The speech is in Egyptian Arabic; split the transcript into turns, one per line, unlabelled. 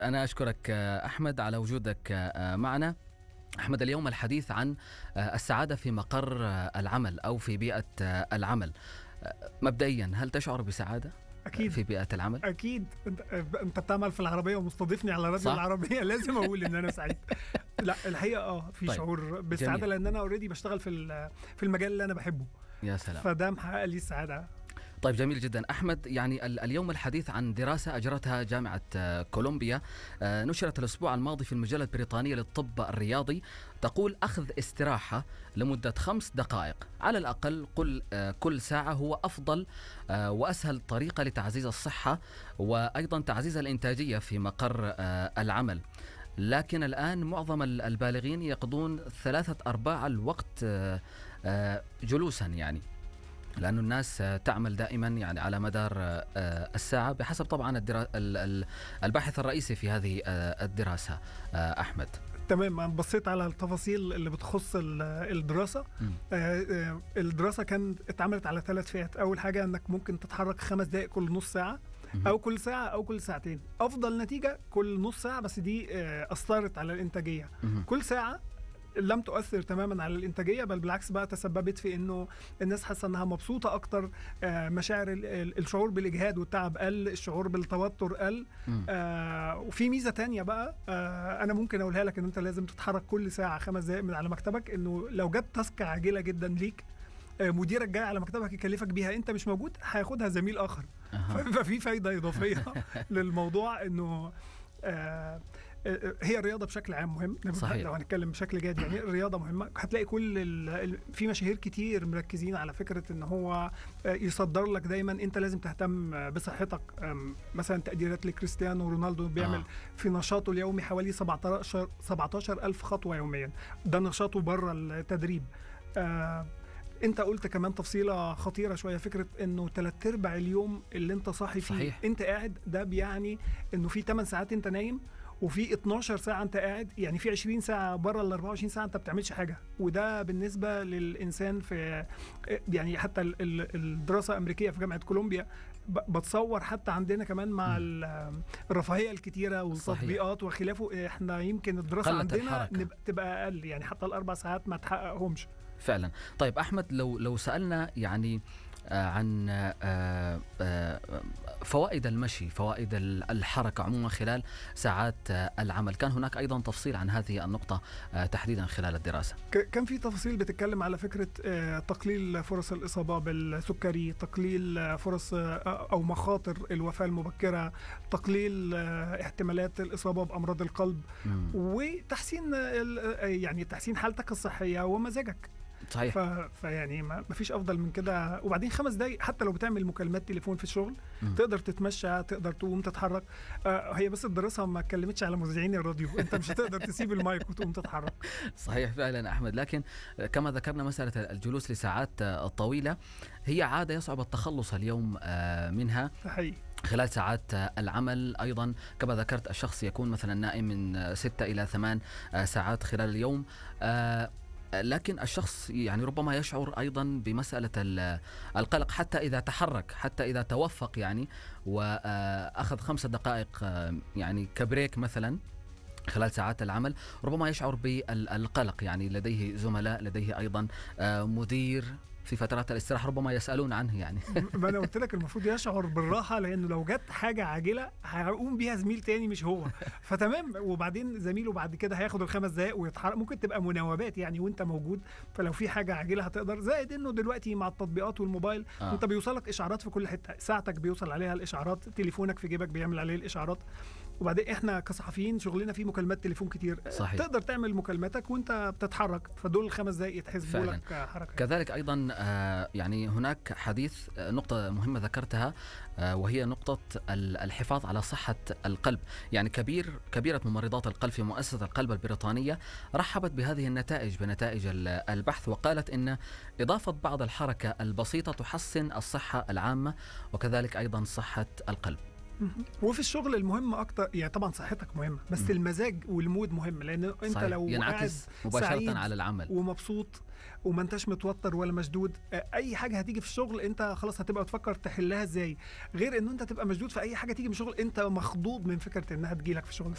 أنا أشكرك أحمد على وجودك معنا أحمد اليوم الحديث عن السعادة في مقر العمل أو في بيئة العمل مبدئيا هل تشعر بسعادة؟
اكيد
في بيئه العمل
اكيد انت انت بتعمل في العربيه ومستضيفني على راديو العربيه لازم اقول ان انا سعيد لا الحقيقه اه في طيب. شعور بالسعاده لان انا اوريدي بشتغل في في المجال اللي انا بحبه
يا سلام
فده محقق لي السعاده
طيب جميل جدا احمد يعني اليوم الحديث عن دراسه اجرتها جامعه كولومبيا نشرت الاسبوع الماضي في المجله البريطانيه للطب الرياضي تقول اخذ استراحه لمده خمس دقائق على الاقل كل كل ساعه هو افضل واسهل طريقه لتعزيز الصحه وايضا تعزيز الانتاجيه في مقر العمل لكن الآن معظم البالغين يقضون ثلاثة أرباع الوقت جلوسا يعني لأن الناس تعمل دائما يعني على مدار الساعة بحسب طبعا الباحث الرئيسي في هذه الدراسة أحمد
تمام انا بصيت على التفاصيل اللي بتخص الدراسه آه الدراسه كانت اتعملت على ثلاث فئات اول حاجه انك ممكن تتحرك خمس دقائق كل نص ساعه او كل ساعه او كل ساعتين افضل نتيجه كل نص ساعه بس دي اثرت على الانتاجيه كل ساعه لم تؤثر تماما على الانتاجيه بل بالعكس بقى تسببت في انه الناس حاسه انها مبسوطه اكتر مشاعر الشعور بالاجهاد والتعب قل الشعور بالتوتر قل آه وفي ميزه تانية بقى آه انا ممكن اقولها لك ان انت لازم تتحرك كل ساعه خمس دقائق من على مكتبك انه لو جت تاسك عاجله جدا ليك مديرك جاي على مكتبك يكلفك بيها انت مش موجود هياخدها زميل اخر أه. ففي فايده اضافيه للموضوع انه آه هي الرياضه بشكل عام مهم
صحيح.
لو هنتكلم بشكل جاد يعني الرياضه مهمه هتلاقي كل ال... في مشاهير كتير مركزين على فكره ان هو يصدر لك دايما انت لازم تهتم بصحتك مثلا تقديرات لكريستيانو رونالدو بيعمل آه. في نشاطه اليومي حوالي 17 17 الف خطوه يوميا ده نشاطه بره التدريب آه انت قلت كمان تفصيله خطيره شويه فكره انه ثلاث ارباع اليوم اللي انت صاحي فيه
صحيح.
انت قاعد ده بيعني انه في 8 ساعات انت نايم وفي 12 ساعه انت قاعد يعني في 20 ساعه بره ال 24 ساعه انت بتعملش حاجه وده بالنسبه للانسان في يعني حتى الدراسه الامريكيه في جامعه كولومبيا بتصور حتى عندنا كمان مع الرفاهيه الكتيره والتطبيقات وخلافه احنا يمكن الدراسه عندنا تبقى اقل يعني حتى الاربع ساعات ما تحققهمش
فعلا طيب احمد لو لو سالنا يعني عن فوائد المشي فوائد الحركة عموما خلال ساعات العمل كان هناك أيضا تفصيل عن هذه النقطة تحديدا خلال الدراسة
كان في تفاصيل بتتكلم على فكرة تقليل فرص الإصابة بالسكري تقليل فرص أو مخاطر الوفاة المبكرة تقليل احتمالات الإصابة بأمراض القلب
مم.
وتحسين يعني تحسين حالتك الصحية ومزاجك
صحيح
ف... فيعني ما فيش افضل من كده وبعدين خمس دقايق حتى لو بتعمل مكالمات تليفون في الشغل
م.
تقدر تتمشى تقدر تقوم تتحرك آه هي بس الدراسه ما اتكلمتش على مذيعين الراديو انت مش هتقدر تسيب المايك وتقوم تتحرك
صحيح فعلا احمد لكن كما ذكرنا مساله الجلوس لساعات طويله هي عاده يصعب التخلص اليوم منها
صحيح
خلال ساعات العمل أيضا كما ذكرت الشخص يكون مثلا نائم من ستة إلى ثمان ساعات خلال اليوم لكن الشخص يعني ربما يشعر ايضا بمساله القلق حتى اذا تحرك حتى اذا توفق يعني واخذ خمسة دقائق يعني كبريك مثلا خلال ساعات العمل ربما يشعر بالقلق يعني لديه زملاء لديه ايضا مدير في فترات الاستراحه ربما يسالون عنه يعني
ما انا قلت لك المفروض يشعر بالراحه لانه لو جت حاجه عاجله هيقوم بيها زميل تاني مش هو فتمام وبعدين زميله بعد كده هياخد الخمس دقائق ويتحرك ممكن تبقى مناوبات يعني وانت موجود فلو في حاجه عاجله هتقدر زائد انه دلوقتي مع التطبيقات والموبايل
آه.
انت بيوصلك اشعارات في كل حته ساعتك بيوصل عليها الاشعارات تليفونك في جيبك بيعمل عليه الاشعارات وبعدين احنا كصحفيين شغلنا فيه مكالمات تليفون كتير
صحيح.
تقدر تعمل مكالماتك وانت بتتحرك فدول الخمس دقائق يتحسبوا
فعلاً.
لك حركه
كذلك ايضا آه، يعني هناك حديث آه، نقطه مهمه ذكرتها آه، وهي نقطه ال- الحفاظ على صحه القلب يعني كبير كبيره ممرضات القلب في مؤسسه القلب البريطانيه رحبت بهذه النتائج بنتائج ال- البحث وقالت ان اضافه بعض الحركه البسيطه تحسن الصحه العامه وكذلك ايضا صحه القلب
مهم. وفي الشغل المهم اكتر يعني طبعا صحتك مهمه بس
مم.
المزاج والمود مهم لان انت
صحيح.
لو قاعد
ينعكس مباشره
سعيد
على العمل
ومبسوط وما انتش متوتر ولا مشدود آه، اي حاجه هتيجي في الشغل انت خلاص هتبقى تفكر تحلها ازاي غير ان انت تبقى مشدود في اي حاجه تيجي من الشغل انت مخضوض من فكره انها تجيلك في الشغل